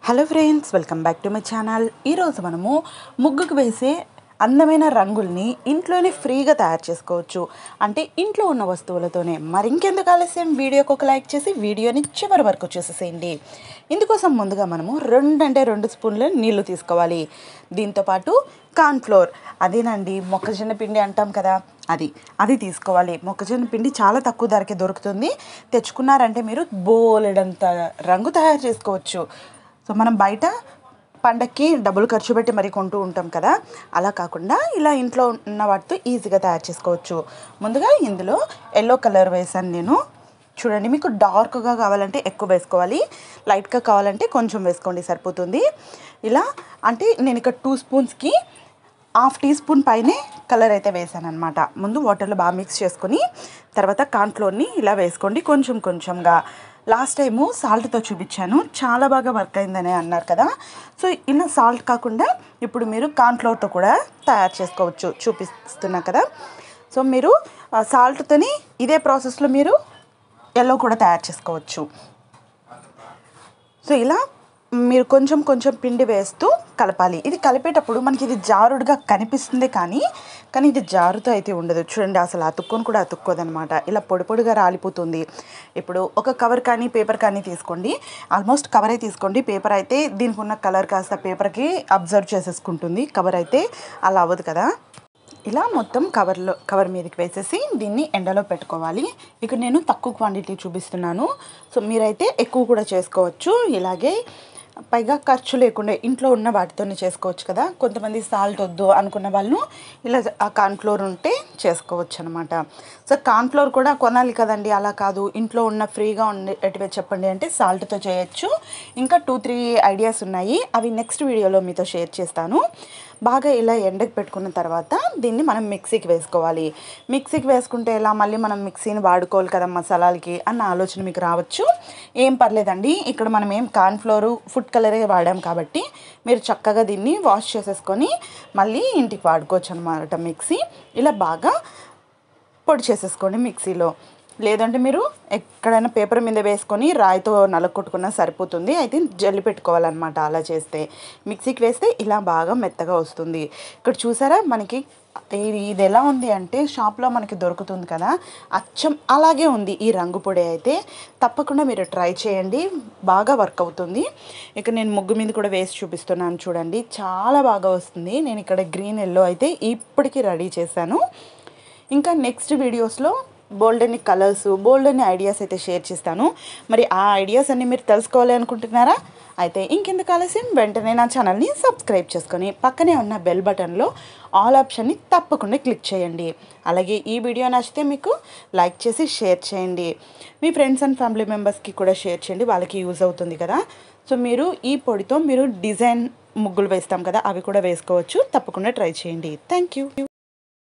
hello friends welcome back to my channel ఈరోజు మనము ముగ్గుకు వేసే అందమైన రంగుల్ని ఇంట్లోనే ఫ్రీగా తయారు చేసుకోవచ్చు అంటే ఇంట్లో ఉన్న వస్తువులతోనే మరి ఇంకెందుకు ఆలస్యం వీడియోకి ఒక లైక్ చేసి వీడియోని చివరి వరకు చూసేసేయండి ఇందుకోసం ముందుగా మనము రెండు అంటే రెండు స్పూన్ల నీళ్లు తీసుకోవాలి దీంతోపాటు కార్న్ఫ్లోర్ అదేనండి మొక్కజొన్న పిండి అంటాం కదా అది అది తీసుకోవాలి మొక్కజొన్న పిండి చాలా తక్కువ ధరకే దొరుకుతుంది తెచ్చుకున్నారంటే మీరు బోలెడంత రంగు తయారు చేసుకోవచ్చు సో మనం బయట పండక్కి డబ్బులు ఖర్చు పెట్టి మరి కొంటూ ఉంటాం కదా అలా కాకుండా ఇలా ఇంట్లో ఉన్న వాటితో ఈజీగా తయారు చేసుకోవచ్చు ముందుగా ఇందులో ఎల్లో కలర్ వేసాను నేను చూడండి మీకు డార్క్గా కావాలంటే ఎక్కువ వేసుకోవాలి లైట్గా కావాలంటే కొంచెం వేసుకోండి సరిపోతుంది ఇలా అంటే నేను ఇక్కడ టూ స్పూన్స్కి హాఫ్ టీ స్పూన్ పైనే కలర్ అయితే వేసాను అనమాట ముందు వాటర్లో బాగా మిక్స్ చేసుకొని తర్వాత కార్న్ఫ్లోర్ని ఇలా వేసుకోండి కొంచెం కొంచెంగా లాస్ట్ టైము సాల్ట్తో చూపించాను చాలా బాగా వర్క్ అయిందని అన్నారు కదా సో ఇలా సాల్ట్ కాకుండా ఇప్పుడు మీరు కార్న్ఫ్లోర్తో కూడా తయారు చేసుకోవచ్చు చూపిస్తున్నా కదా సో మీరు సాల్ట్తోని ఇదే ప్రాసెస్లో మీరు ఎల్లో కూడా తయారు చేసుకోవచ్చు సో ఇలా మీరు కొంచెం కొంచెం పిండి వేస్తూ కలపాలి ఇది కలిపేటప్పుడు మనకి ఇది జారుడుగా కనిపిస్తుంది కానీ కానీ ఇది జారుతో అయితే ఉండదు చూడండి అసలు అతుక్కొని కూడా అతుక్కోదనమాట ఇలా పొడి పొడిగా రాలిపోతుంది ఇప్పుడు ఒక కవర్ కానీ పేపర్ కానీ తీసుకోండి ఆల్మోస్ట్ కవరే తీసుకోండి పేపర్ అయితే దీనికి ఉన్న కలర్ కాస్త పేపర్కి అబ్జర్వ్ చేసేసుకుంటుంది కవర్ అయితే అలా అవ్వదు కదా ఇలా మొత్తం కవర్లో కవర్ మీదకి వేసేసి దీన్ని ఎండలో పెట్టుకోవాలి ఇక్కడ నేను తక్కువ క్వాంటిటీ చూపిస్తున్నాను సో మీరైతే ఎక్కువ కూడా చేసుకోవచ్చు ఇలాగే పైగా ఖర్చు లేకుండా ఇంట్లో ఉన్న వాటితోనే చేసుకోవచ్చు కదా కొంతమంది సాల్ట్ వద్దు అనుకున్న వాళ్ళు ఇలా ఆ కార్న్ఫ్లోర్ ఉంటే చేసుకోవచ్చు అనమాట సో కార్న్ఫ్లోర్ కూడా కొనాలి కదండి అలా కాదు ఇంట్లో ఉన్న ఫ్రీగా ఉండేటివే చెప్పండి అంటే సాల్ట్తో చేయొచ్చు ఇంకా టూ త్రీ ఐడియాస్ ఉన్నాయి అవి నెక్స్ట్ వీడియోలో మీతో షేర్ చేస్తాను బాగా ఇలా ఎండకు పెట్టుకున్న తర్వాత దీన్ని మనం మిక్సీకి వేసుకోవాలి మిక్సీకి వేసుకుంటే ఎలా మళ్ళీ మనం మిక్సీని వాడుకోవాలి కదా మసాలాలకి అన్న ఆలోచన మీకు రావచ్చు ఏం పర్లేదండి ఇక్కడ మనం ఏం కార్న్ఫ్లోరు ఫుడ్ కలరే వాడాం కాబట్టి మీరు చక్కగా దీన్ని వాష్ చేసేసుకొని మళ్ళీ ఇంటికి వాడుకోవచ్చు అనమాట మిక్సీ ఇలా బాగా పొడి చేసేసుకోండి మిక్సీలో లేదంటే మీరు ఎక్కడైనా పేపర్ మీద వేసుకొని రాయితో నలగొట్టుకున్నా సరిపోతుంది అయితే జల్లి పెట్టుకోవాలన్నమాట అలా చేస్తే మిక్సీకి వేస్తే ఇలా బాగా మెత్తగా వస్తుంది ఇక్కడ చూసారా మనకి ఇది ఇది ఎలా ఉంది అంటే షాప్లో మనకి దొరుకుతుంది కదా అచ్చం అలాగే ఉంది ఈ రంగు పొడి అయితే తప్పకుండా మీరు ట్రై చేయండి బాగా వర్క్ అవుతుంది ఇక నేను ముగ్గు మీద కూడా వేసి చూపిస్తున్నాను చూడండి చాలా బాగా వస్తుంది నేను ఇక్కడ గ్రీన్ ఎల్లో అయితే ఇప్పటికీ రెడీ చేశాను ఇంకా నెక్స్ట్ వీడియోస్లో బోల్డ్ అని కలర్స్ బోల్డ్ అని ఐడియాస్ అయితే షేర్ చేస్తాను మరి ఆ ఐడియాస్ అన్ని మీరు తెలుసుకోవాలి అనుకుంటున్నారా అయితే ఇంకెందుకు ఆలస్యం వెంటనే నా ఛానల్ని సబ్స్క్రైబ్ చేసుకొని పక్కనే ఉన్న బెల్ బటన్లో ఆల్ ఆప్షన్ని తప్పకుండా క్లిక్ చేయండి అలాగే ఈ వీడియో నచ్చితే మీకు లైక్ చేసి షేర్ చేయండి మీ ఫ్రెండ్స్ అండ్ ఫ్యామిలీ మెంబర్స్కి కూడా షేర్ చేయండి వాళ్ళకి యూజ్ అవుతుంది కదా సో మీరు ఈ పొడితో మీరు డిజైన్ ముగ్గులు వేస్తాం కదా అవి కూడా వేసుకోవచ్చు తప్పకుండా ట్రై చేయండి థ్యాంక్ యూ